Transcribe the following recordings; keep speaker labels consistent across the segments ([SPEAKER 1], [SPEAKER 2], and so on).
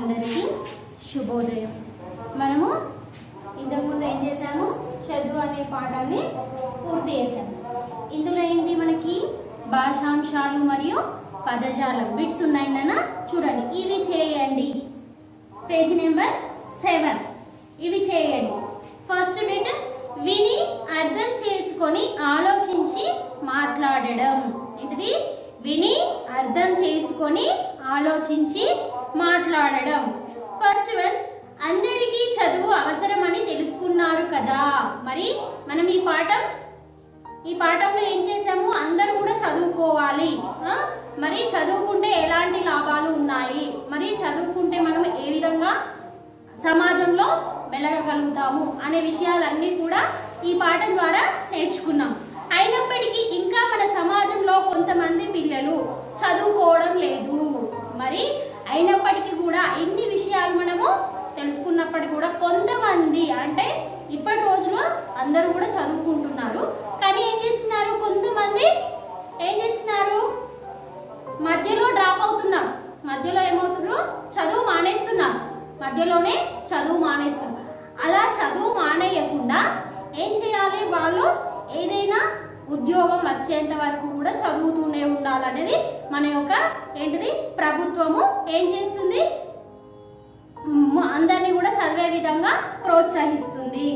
[SPEAKER 1] అందరికీ శుభోదయం మనము ఇంతకుముందు ఏం చేశాము చదువు అనే పాఠాన్ని పూర్తి చేశాము ఇందులో ఏంటి మనకి భాషాంశాలు మరియు పదజాలం బిట్స్ ఉన్నాయి నాన్న చూడండి ఇవి చేయండి పేజ్ నెంబర్ సెవెన్ ఇవి చేయండి ఫస్ట్ బిట్ విని అర్థం చేసుకొని ఆలోచించి మాట్లాడడం ఏంటిది విని అర్థం చేసుకొని ఆలోచించి మాట్లాడడం ఫస్ట్ వన్ అందరికీ చదువు అవసరమని తెలుసుకున్నారు కదా మరి మనం ఈ పాఠం ఈ పాఠంలో ఏం చేసాము అందరూ కూడా చదువుకోవాలి ఆ? మరి చదువుకుంటే ఎలాంటి లాభాలు ఉన్నాయి మరి చదువుకుంటే మనం ఏ విధంగా సమాజంలో మెలగగలుగుతాము అనే విషయాలన్నీ కూడా ఈ పాఠం ద్వారా నేర్చుకున్నాం అయినప్పటికీ ఇంకా మన సమాజంలో కొంతమంది పిల్లలు చదువుకోవడం లేదు మరి అయినప్పటికీ కూడా ఎన్ని విషయాలు మనము తెలుసుకున్నప్పటికీ కూడా కొంతమంది అంటే ఇప్పటి రోజులో అందరూ కూడా చదువుకుంటున్నారు కానీ ఏం చేస్తున్నారు కొంతమంది ఏం చేస్తున్నారు మధ్యలో డ్రాప్ అవుతున్నారు మధ్యలో ఏమవుతున్నారు చదువు మానేస్తున్నారు మధ్యలోనే చదువు మానేస్తున్నారు అలా చదువు మానేయకుండా ఏం చేయాలి వాళ్ళు ఏదైనా ఉద్యోగం వచ్చేంత వరకు కూడా చదువుతూనే ఉండాలనేది మన యొక్క ఏంటిది ప్రభుత్వము ఏం చేస్తుంది మ్, అందరినీ కూడా చదివే విధంగా ప్రోత్సహిస్తుంది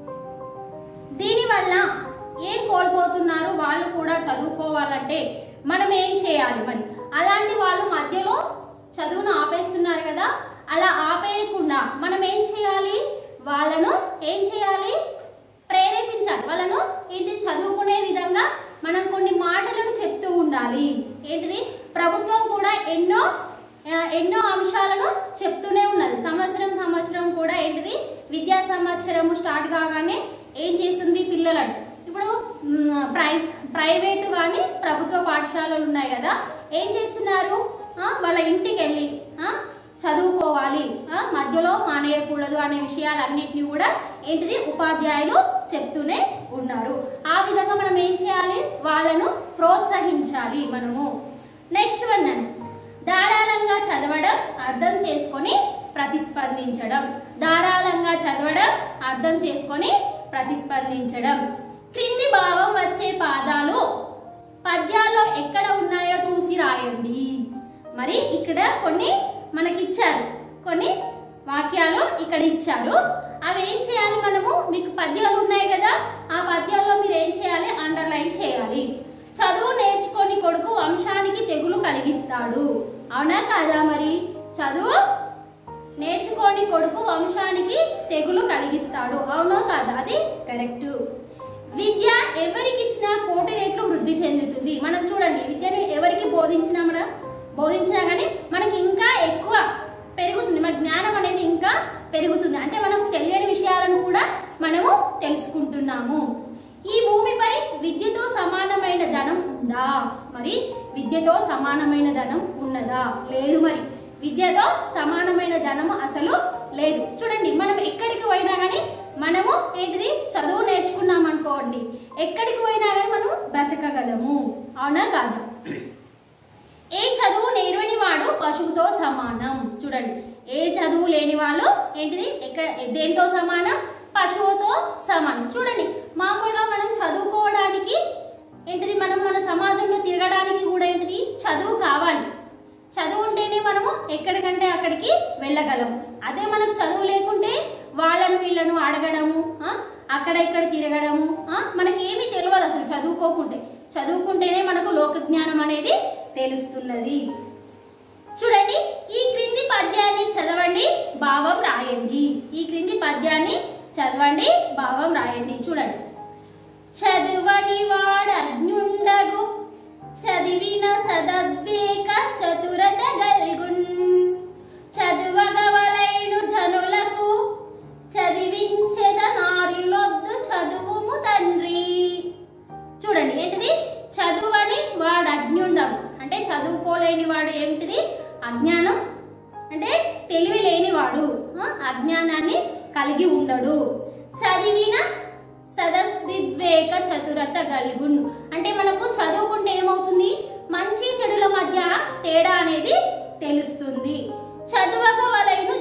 [SPEAKER 1] దీనివల్ల ఏం కోల్పోతున్నారు వాళ్ళు కూడా చదువుకోవాలంటే మనం ఏం చేయాలి మరి అలాంటి వాళ్ళు మధ్యలో చదువును ఆపేస్తున్నారు కదా అలా ఆపేయకుండా మనం ఏం చేయాలి వాళ్ళను ఏం చేయాలి ప్రేరేపించాలి వాళ్ళను ఏంటి చదువుకునే విధంగా మనం కొన్ని మాటలను చెప్తూ ఉండాలి ఏంటిది ప్రభుత్వం కూడా ఎన్నో ఆ, ఎన్నో అంశాలను చెప్తూనే ఉన్నది సంవత్సరం సంవత్సరం కూడా ఏంటిది విద్యా సంవత్సరం స్టార్ట్ కాగానే ఏం చేస్తుంది పిల్లలను ఇప్పుడు మ్, ప్రై ప్రైవేటు కానీ ప్రభుత్వ పాఠశాలలు ఉన్నాయి కదా ఏం చేస్తున్నారు ఆ, వాళ్ళ ఇంటికి వెళ్ళి ఆ, చదువుకోవాలి ఆ, మధ్యలో మానేయకూడదు అనే విషయాలన్నింటినీ కూడా ఏంటిది ఉపాధ్యాయులు చెప్తూనే ఉన్నారు ఆ విధంగా మనం ఏం చేయాలి వాళ్ళను ప్రోత్సహించాలి మనము నెక్స్ట్ వన్ అండి ధారాళంగా చదవడం అర్థం చేసుకొని ప్రతిస్పందించడం ధారాళంగా చదవడం అర్థం చేసుకొని ప్రతిస్పందించడం క్రింది భావం వచ్చే పాదాలు పద్యాల్లో ఎక్కడ ఉన్నాయో చూసి రాయండి మరి ఇక్కడ కొన్ని మనకిచ్చారు కొన్ని వాక్యాలు ఇక్కడ ఇచ్చారు అవి ఏం చేయాలి మనము మీకు పద్యాలు ఉన్నాయి కదా ఆ పద్యాల్లో మీరు ఏం చేయాలి అండర్లైన్ చేయాలి చదువు నేర్చుకొని కొడుకు వంశానికి తెగులు కలిగిస్తాడు అవునా కాదా మరి చదువు నేర్చుకొని కొడుకు వంశానికి తెగులు కలిగిస్తాడు అవునో కాదా అది కరెక్ట్ విద్య ఎవరికిచ్చినా కోటి రెట్లు వృద్ధి చెందుతుంది మనం చూడండి విద్యని ఎవరికి బోధించినా మనం బోధించినా కానీ మనకి ఇంకా ఎక్కువ పెరుగుతుంది మన జ్ఞానం అనేది ఇంకా పెరుగుతుంది అంటే మనకు తెలియని విషయాలను కూడా మనము తెలుసుకుంటున్నాము ఈ భూమిపై విద్యతో సమానమైన ధనం ఉందా మరి విద్యతో సమానమైన ధనం ఉన్నదా లేదు మరి విద్యతో సమానమైన ధనము అసలు లేదు చూడండి మనం ఎక్కడికి పోయినా కానీ మనము ఏంటిది చదువు నేర్చుకున్నాం అనుకోండి ఎక్కడికి పోయినా కానీ మనం బ్రతకగలము అవునా కాదా ఏ చదువు నేర్వని వాడు పశువుతో సమానం చూడండి ఏ చదువు లేని వాళ్ళు ఏంటిది ఎక్కడ దేంతో సమానం పశువుతో సమానం చూడండి మామూలుగా మనం చదువుకోవడానికి ఏంటిది మనం మన సమాజంలో తిరగడానికి కూడా ఏంటిది చదువు కావాలి చదువు ఉంటేనే మనము ఎక్కడికంటే అక్కడికి వెళ్ళగలం అదే మనకు చదువు లేకుంటే వాళ్ళను వీళ్ళను అడగడము ఆ, అక్కడ ఇక్కడ తిరగడము ఆ, మనకి ఏమీ తెలియదు అసలు చదువుకోకుంటే చదువుకుంటేనే మనకు లోక జ్ఞానం అనేది తెలుస్తున్నది చూడండి ఈ క్రింది పద్యాన్ని చదవండి భావం రాయండి ఈ క్రింది పద్యాన్ని చదవండి భావం రాయండి చూడండి చదువని వాడజ్ఞుండగు చదివిన సదద్వేక చతురత గల్గున్ చదువగవలైను జనులకు చదివించెద నారిలొద్దు చదువుము తండ్రి చూడండి ఏంటిది చదువని వాడు అజ్ఞుండవు అంటే చదువుకోలేని వాడు ఏంటిది అజ్ఞానం అంటే తెలివి లేనివాడు ఆ, అజ్ఞానాన్ని కలిగి ఉండడు చదివిన సదస్దిద్వేక చతురత గల్గున్ అంటే మనకు చదువుకుంటే ఏమవుతుంది మంచి చెడుల మధ్య తేడా అనేది తెలుస్తుంది చదువక వలైన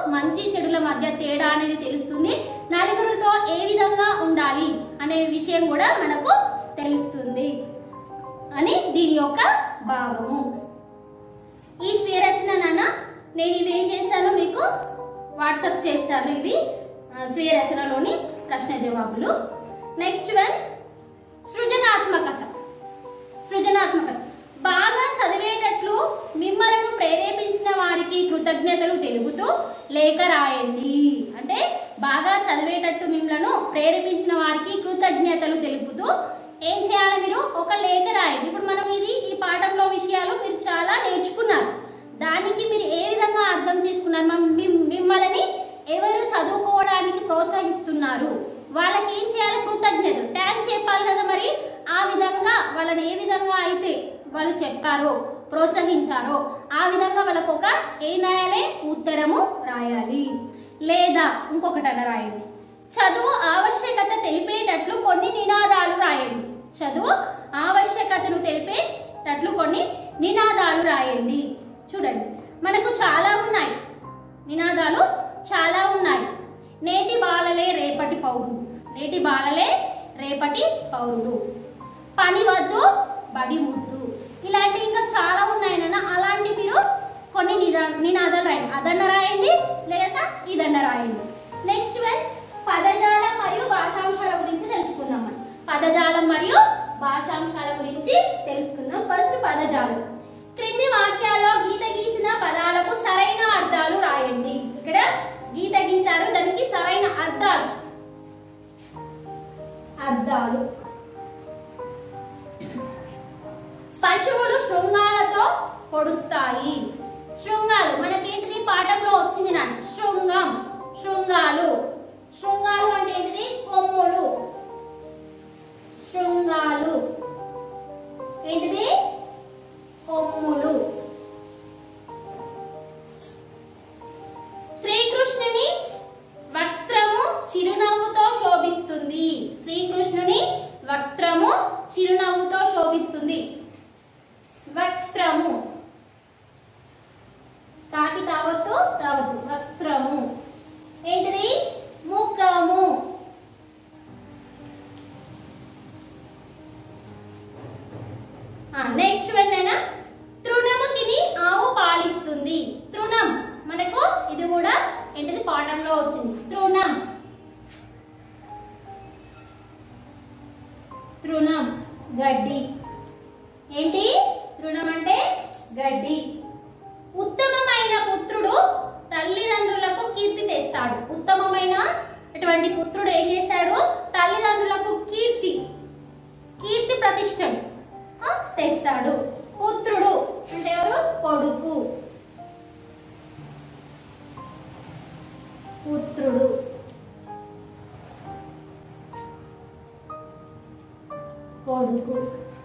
[SPEAKER 1] మంచి చెడుల మధ్య తేడా అనేది తెలుస్తుంది నలుగురితో ఏ విధంగా ఉండాలి అనే విషయం కూడా మనకు తెలుస్తుంది అని దీని యొక్క భావము ఈ స్వీయ రచన నాన్న నేను ఇవి ఏం చేశాను మీకు వాట్సాప్ చేస్తాను ఇవి ఆ, స్వీయ రచనలోని ప్రశ్న జవాబులు నెక్స్ట్ వన్ సృజనాత్మకత సృజనాత్మకత బాగా చదివేటట్లు మిమ్మల్ని ప్రేరేపించిన వారికి కృతజ్ఞతలు తెలుపుతూ లేఖ రాయండి అంటే బాగా చదివేటట్టు మిమ్మలను ప్రేరేపించిన వారికి కృతజ్ఞతలు తెలుపుతూ ఏం చేయాలి మీరు ఒక లేఖ రాయండి ఇప్పుడు మనం ఇది ఈ పాఠంలో విషయాలు మీరు చాలా నేర్చుకున్నారు దానికి మీరు ఏ విధంగా అర్థం చేసుకున్నారు మమ్- మిమ్- మిమ్మల్ని ఎవరు చదువుకోవడానికి ప్రోత్సహిస్తున్నారు వాళ్ళకి ఏం చేయాలి కృతజ్ఞతలు ట్యాక్స్ చెప్పాలి కదా మరి ఆ విధంగా వాళ్ళని ఏ విధంగా అయితే వాళ్ళు చెప్పారో ప్రోత్సహించారో ఆ విధంగా వాళ్ళకు ఒక ఏం రాయాలి ఉత్తరము రాయాలి లేదా ఇంకొకటి అన్న రాయండి చదువు ఆవశ్యకత తెలిపేటట్లు కొన్ని నినాదాలు రాయండి చదువు ఆవశ్యకతను తెలిపేటట్లు కొన్ని నినాదాలు రాయండి చూడండి మనకు చాలా ఉన్నాయి నినాదాలు చాలా ఉన్నాయి నేటి బాలలే రేపటి పౌరుడు నేటి బాలలే రేపటి పౌరుడు పని వద్దు బడి ముద్దు ఇలాంటి ఇంకా చాలా ఉన్నాయి నాన్న అలాంటి మీరు కొన్ని నిదా నినాదాలు రాయండి అదన్న రాయండి లేదా ఇదన్న రాయండి నెక్స్ట్ వన్ పదజాలం మరియు భాషాంశాల గురించి తెలుసుకుందాం మనం పదజాలం మరియు భాషాంశాల గురించి తెలుసుకుందాం ఫస్ట్ పదజాలం క్రింది వాక్యాల్లో గీత గీసిన పదాలకు సరైన అర్థాలు రాయండి ఇక్కడ గీత గీశారు దానికి సరైన అర్థాలు అర్థాలు పశువులు శృంగాలతో పొడుస్తాయి శృంగాలు మనకేంటిది పాఠంలో వచ్చింది నా శృంగం శృంగాలు శృంగాలు అంటే ఏంటిది కొమ్ములు శృంగాలు ఏంటిది కొమ్ములు శ్రీకృష్ణుని వక్త్రము చిరునవ్వుతో శోభిస్తుంది శ్రీకృష్ణుని వక్త్రము చిరునవ్వుతో శోభిస్తుంది వక్త్రము కాకి తావత్తు రావద్దు వక్త్రము ఏంటిది ముఖము నెక్స్ట్ వన్ అయినా తృణము తిని ఆవు పాలిస్తుంది తృణం మనకు ఇది కూడా ఏంటిది పాఠంలో వచ్చింది తృణం తృణం గడ్డి ఏంటి తృణం అంటే గడ్డి ఉత్తమమైన పుత్రుడు తల్లిదండ్రులకు కీర్తి తెస్తాడు ఉత్తమమైన అటువంటి పుత్రుడు ఏం చేశాడు తల్లిదండ్రులకు కీర్తి కీర్తి ప్రతిష్టలు ఆ, తెస్తాడు పుత్రుడు అంటే ఎవరు కొడుకు పుత్రుడు కొడుకు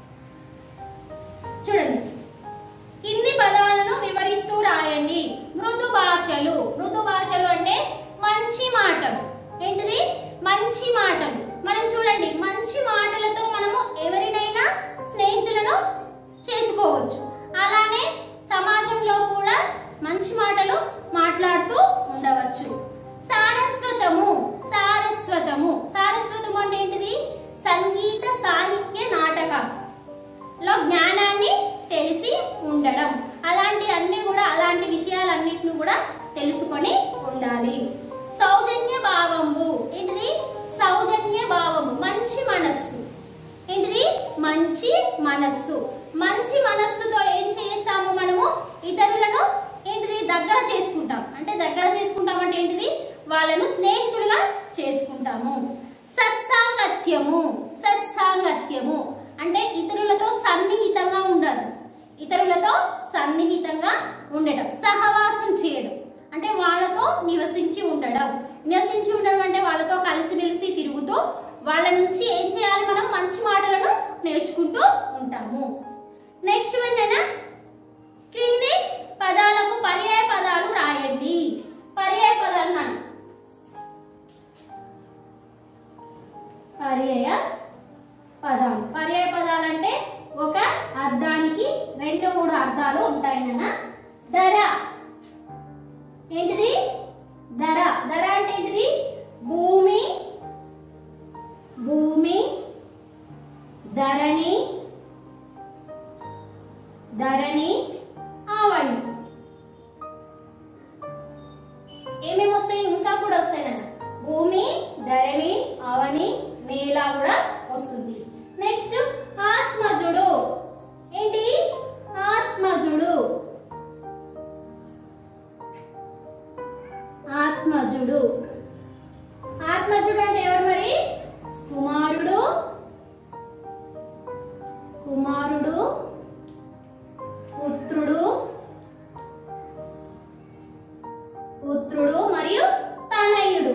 [SPEAKER 1] చూడండి కింది పదాలను వివరిస్తూ రాయండి మృదు భాషలు మృదు భాషలు అంటే మంచి మాటలు ఏంటిది మంచి మాటలు మనం చూడండి మంచి మాటలతో మనము ఎవరినైనా స్నేహితులను చేసుకోవచ్చు అలానే సమాజంలో కూడా మంచి మాటలు మాట్లాడుతూ ఉండవచ్చు సారస్వతము సారస్వతము సారస్వతము అంటే ఏంటిది సంగీత సాహిత్య నాటకం లో జ్ఞానాన్ని తెలిసి ఉండడం అలాంటి అన్ని కూడా అలాంటి విషయాలన్నిటిని కూడా తెలుసుకొని ఉండాలి సౌజన్య భావము ఏంటిది సౌజన్య భావము మంచి మనస్సు ఏంటిది మంచి మనస్సు మంచి మనస్సుతో ఏం చేస్తాము మనము ఇతరులను ఏంటిది దగ్గర చేసుకుంటాం అంటే దగ్గర చేసుకుంటాం అంటే ఏంటిది వాళ్ళను స్నేహితులుగా చేసుకుంటాము సత్సాంగత్యము సత్సాంగత్యము అంటే ఇతరులతో సన్నిహితంగా ఉండడం ఇతరులతో సన్నిహితంగా ఉండడం సహవాసం చేయడం అంటే వాళ్ళతో నివసించి ఉండడం నివసించి ఉండడం అంటే వాళ్ళతో కలిసిమెలిసి తిరుగుతూ వాళ్ళ నుంచి ఏం చేయాలి మనం మంచి మాటలను నేర్చుకుంటూ ఉంటాము నెక్స్ట్ ఏంటన్నా క్రింది పదాలకు పర్యాయ పదాలు రాయండి పర్యాయ పదాలు నాన్న పర్యాయ పదాలు పర్యాయ పదాలు అంటే ఒక అర్థానికి రెండు మూడు అర్థాలు ఉంటాయి నాన్న ధర ఏంటిది ధర ధర అంటే ఏంటిది భూమి భూమి ధరణి ధరణి ఆవణి ఏమేమి వస్తాయి ఇంకా కూడా వస్తాయి నాన్న భూమి ధరణి అవని నేల కూడా వస్తుంది నెక్స్ట్ ఆత్మజుడు ఏంటి ఆత్మజుడు ఆత్మజుడు ఆత్మజుడు అంటే ఎవరు మరి కుమారుడు కుమారుడు పుత్రుడు పుత్రుడు మరియు తనయుడు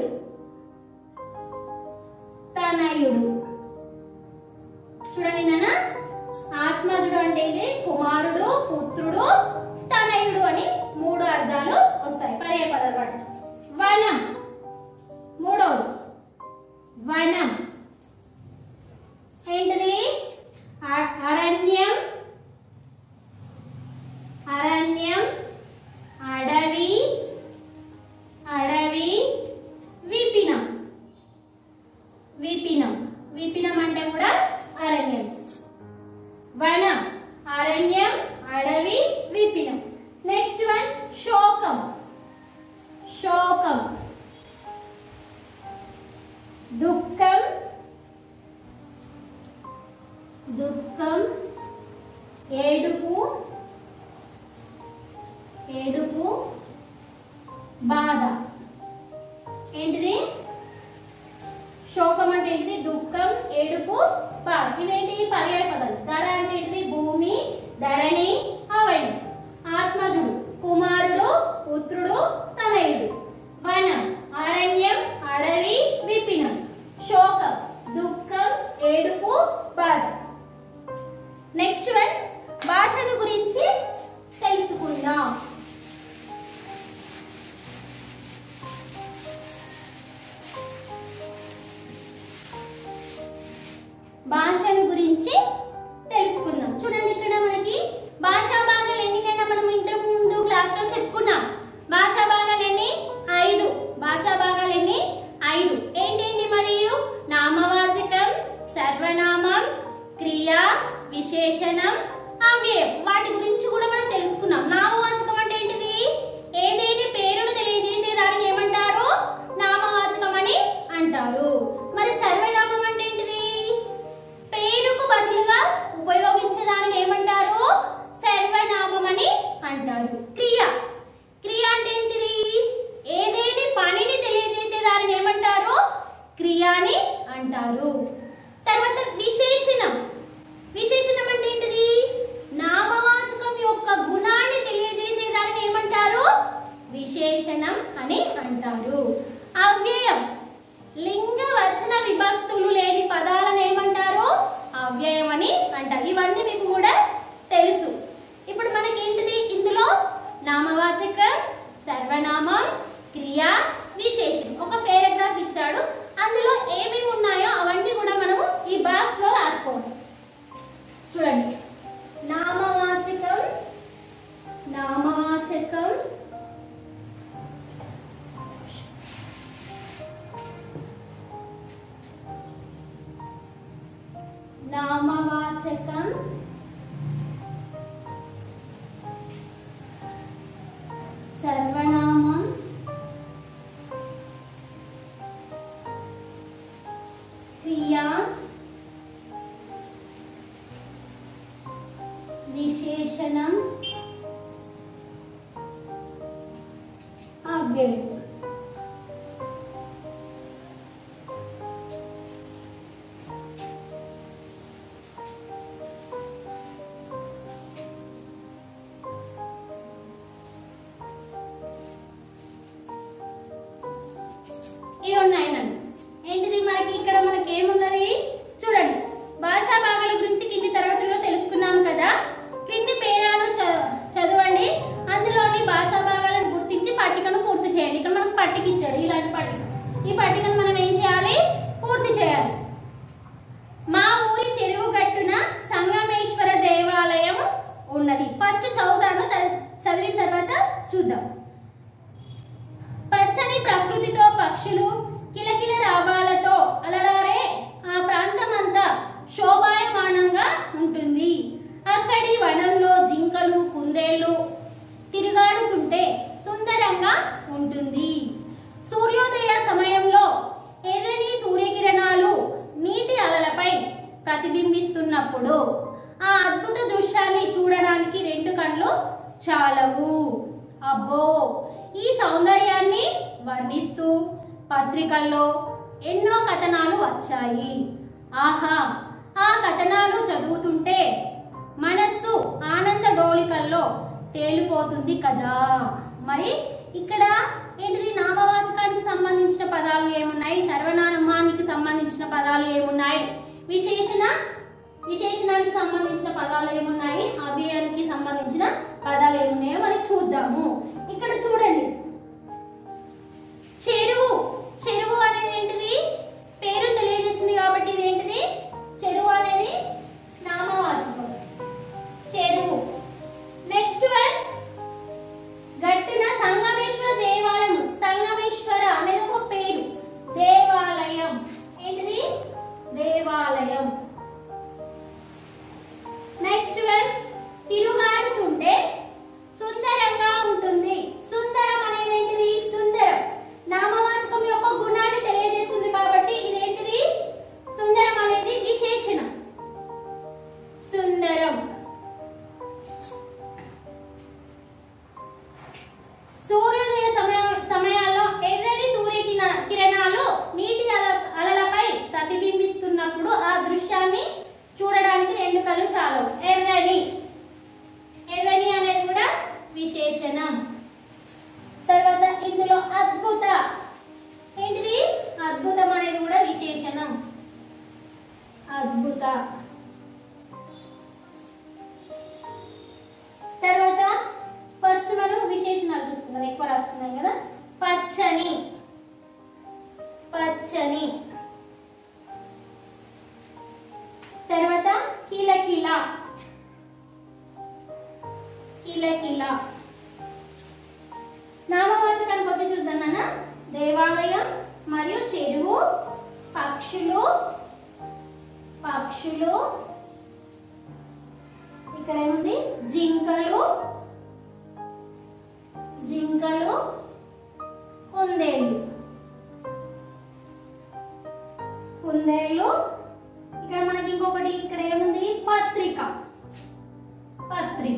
[SPEAKER 1] తనయుడు చూడండి నాన్న ఆత్మజుడు అంటే ఏంటి కుమారుడు పుత్రుడు తనయుడు అని మూడు అర్థాలు వస్తాయి పర్యాయ పదాలు వాటి వనం మూడవది వనం ఏంటిది అ- అరణ్యం అరణ్యం అడవి అడవి విపినం విపినం విపినం అంటే కూడా అరణ్యం వనం అరణ్యం అడవి విపినం నెక్స్ట్ వన్ శోకం శోకం దుఃఖం దుఃఖం ఏడుపు ఏడుపు బాధ ఏంటిది శోకం అంటే ఏంటిది దుఃఖం ఏడుపు బాధ ఇవేంటి పర్యాయ పదాలు ధర అంటే ఏంటిది భూమి ధరణి అవని ఆత్మజుడు కుమారుడు పుత్రుడు తనయుడు వనం అరణ్యం అడవి విపినం శోకం దుఃఖం ఏడుపు బాధ నెక్స్ట్ వన్ భాషను గురించి తెలుసుకుందాం భాషను గురించి తెలుసుకుందాం చూడండి ఇక్కడ మనకి భాషా భాగాలు ఎన్నినైనా మనం ఇంతకు ముందు క్లాస్ లో చెప్పుకున్నాం భాషా భాగాలు ఎన్ని ఐదు భాషా భాగాలు ఎన్ని ఐదు ఏంటేంటి మరియు నామవాచకం సర్వనామం క్రియ విశేషణం అవ్యయం వాటి గురించి కూడా మనం తెలుసుకున్నాం నామవాచకం అంటే ఏంటిది ఏదేని పేరును తెలియజేసే దానికి ఏమంటారు నామవాచకం అని అంటారు మరి సర్వనామం అంటే ఏంటిది పేరుకు బదులుగా ఉపయోగించే దానిని ఏమంటారు సర్వనామం అని అంటారు క్రియ క్రియ అంటే ఏంటిది ఏదేని పనిని తెలియజేసే దానిని ఏమంటారు క్రియ అని అంటారు తర్వాత విశేషణం విశేషణం అంటే ఏంటిది నామవాచకం యొక్క గుణాన్ని తెలియజేసే దానిని ఏమంటారు విశేషణం అని అంటారు అవ్యయం లింగ వచన విభక్తులు లేని పదాలను ఏమంటారు అవ్యయం అని అంటారు ఇవన్నీ మీకు కూడా తెలుసు ఇప్పుడు మనకి ఏంటిది ఇందులో నామవాచకం సర్వనామం క్రియ విశేషం ఒక పారాగ్రాఫ్ ఇచ్చాడు అందులో ఏమేమి ఉన్నాయో అవన్నీ కూడా మనము ఈ బాక్స్ లో రాసుకోవాలి చూడండి నామవాచకం నామవాచకం నామవాచకం సర్వనామం క్రియా విశేషణం అవ్యయం ఇవి ఉన్నాయి నన్ను ఏంటిది మనకి ఇక్కడ మనకి ఏమున్నది చూడండి భాషా భాగాల గురించి కింది తరగతిలో తెలుసుకున్నాం కదా కింది పేరాలు చ- చదవండి అందులోని భాషా భాగాలను గుర్తించి పట్టికను పూర్తి చేయండి ఇక్కడ అబ్బో ఈ సౌందర్యాన్ని వర్ణిస్తూ పత్రికల్లో ఎన్నో కథనాలు వచ్చాయి ఆహా ఆ కథనాలు చదువుతుంటే మనస్సు ఆనంద డోలికల్లో తేలిపోతుంది కదా మరి ఇక్కడ ఏంటిది నామవాచకానికి సంబంధించిన పదాలు ఏమున్నాయి సర్వనామానికి సంబంధించిన పదాలు ఏమున్నాయి విశేషణ విశేషణానికి సంబంధించిన పదాలు ఏమున్నాయి అవ్యయానికి సంబంధించిన పదాలు ఏమున్నాయో మనం చూద్దాము ఇక్కడ చూడండి చెరువు చెరువు అనేది ఏంటిది పేరు తెలియజేస్తుంది కాబట్టి ఇది ఏంటిది చెరువు అనేది నామవాచకం చెరువు నెక్స్ట్ వన్ గట్టిన సంగమేశ్వర దేవాలయం సంగమేశ్వర అనేది ఒక పేరు దేవాలయం ఏంటిది దేవాలయం నెక్స్ట్ వన్ తిరుగాడుతుంటే సుందరంగా ఉంటుంది సుందరం అనేది ఏంటిది సుందరం నామవాచకం యొక్క గుణాన్ని తెలియజేస్తుంది కాబట్టి ఇదేంటిది సుందరం అనేది విశేషణం సుందరం సూర్యోదయ సమయ సమయాల్లో ఎర్రని సూర్య కిన- కిరణాలు నీటి అల- అలలపై ప్రతిబింబిస్తున్నప్పుడు ఆ దృశ్యాన్ని చూడడానికి రెండు కళ్ళు చాలు ఎర్రని ఎర్రని అనేది కూడా విశేషణం తర్వాత ఇందులో అద్భుత ఏంటిది అద్భుతం అనేది కూడా విశేషణం అద్భుత తర్వాత ఫస్ట్ మనం విశేషణాలు చూసుకుందాం ఎక్కువ రాసుకున్నాం కదా పచ్చని పచ్చని తర్వాత కిలకిల కిలకిల నామవాచకానికి వచ్చి చూద్దాం నాన్న దేవాలయం మరియు చెరువు పక్షులు పక్షులు ఇక్కడ ఏముంది జింకలు జింకలు కుందేళ్ళు కుందేళ్ళు ఇక్కడ మనకి ఇంకొకటి ఇక్కడ ఏముంది పత్రిక పత్రిక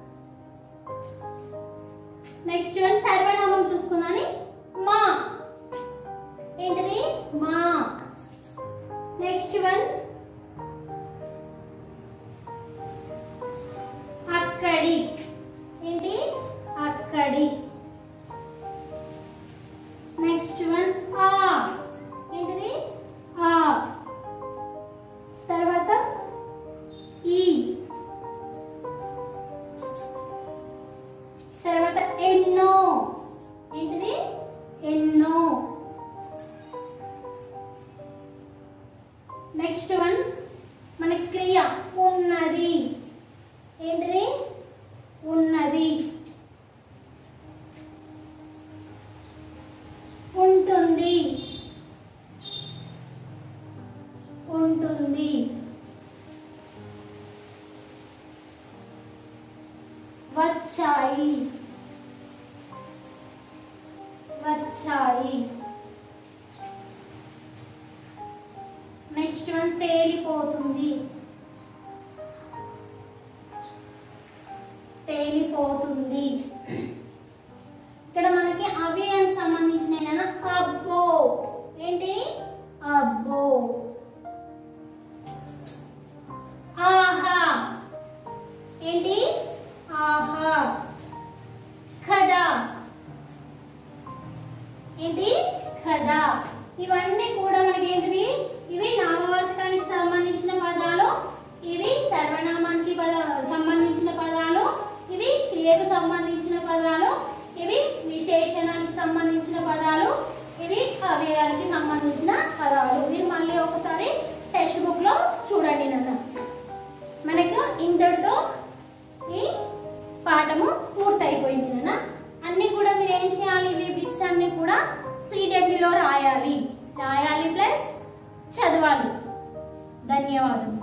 [SPEAKER 1] నెక్స్ట్ వన్ సర్వనామం చూసుకుందాని మా ఏంటిది మా నెక్స్ట్ వన్ అక్కడి ఏంటి అక్కడి నెక్స్ట్ వన్ ఆ ఏంటిది ఆ తర్వాత ఈ తర్వాత ఎన్నో ఏంటిది ఎన్నో నెక్స్ట్ వన్ మన క్రియ ఉన్నది ఏంటిది ఉన్నది ఉంటుంది ఉంటుంది వచ్చాయి వచ్చాయి నెక్స్ట్ వన్ తేలిపోతుంది తేలిపోతుంది ఇక్కడ మనకి అవ్యయానికి సంబంధించిన ఏంటన్నా అబ్బో ఏంటి అబ్బో ఆహా ఏంటి ఆహా కదా ఏంటి కదా ఇవన్నీ కూడా మనకి ఏంటిది ఇవి నామవాచకానికి సంబంధించిన పదాలు ఇవి సర్వనామానికి పద- సంబంధించిన పదాలు ఇవి క్రియకు సంబంధించిన పదాలు ఇవి విశేషణానికి సంబంధించిన పదాలు ఇవి అవ్యయానికి సంబంధించిన పదాలు మీరు మళ్ళీ ఒకసారి టెక్స్ట్ బుక్ లో చూడండి నన్ను మనకు ఇంతటితో ఈ పాఠము పూర్తయిపోయింది నాన్న అన్ని కూడా మీరు ఏం చేయాలి ఇవి బిట్స్ అన్ని కూడా సిడబ్ల్యూలో రాయాలి రాయాలి ప్లస్ చదవాలి ధన్యవాదాలు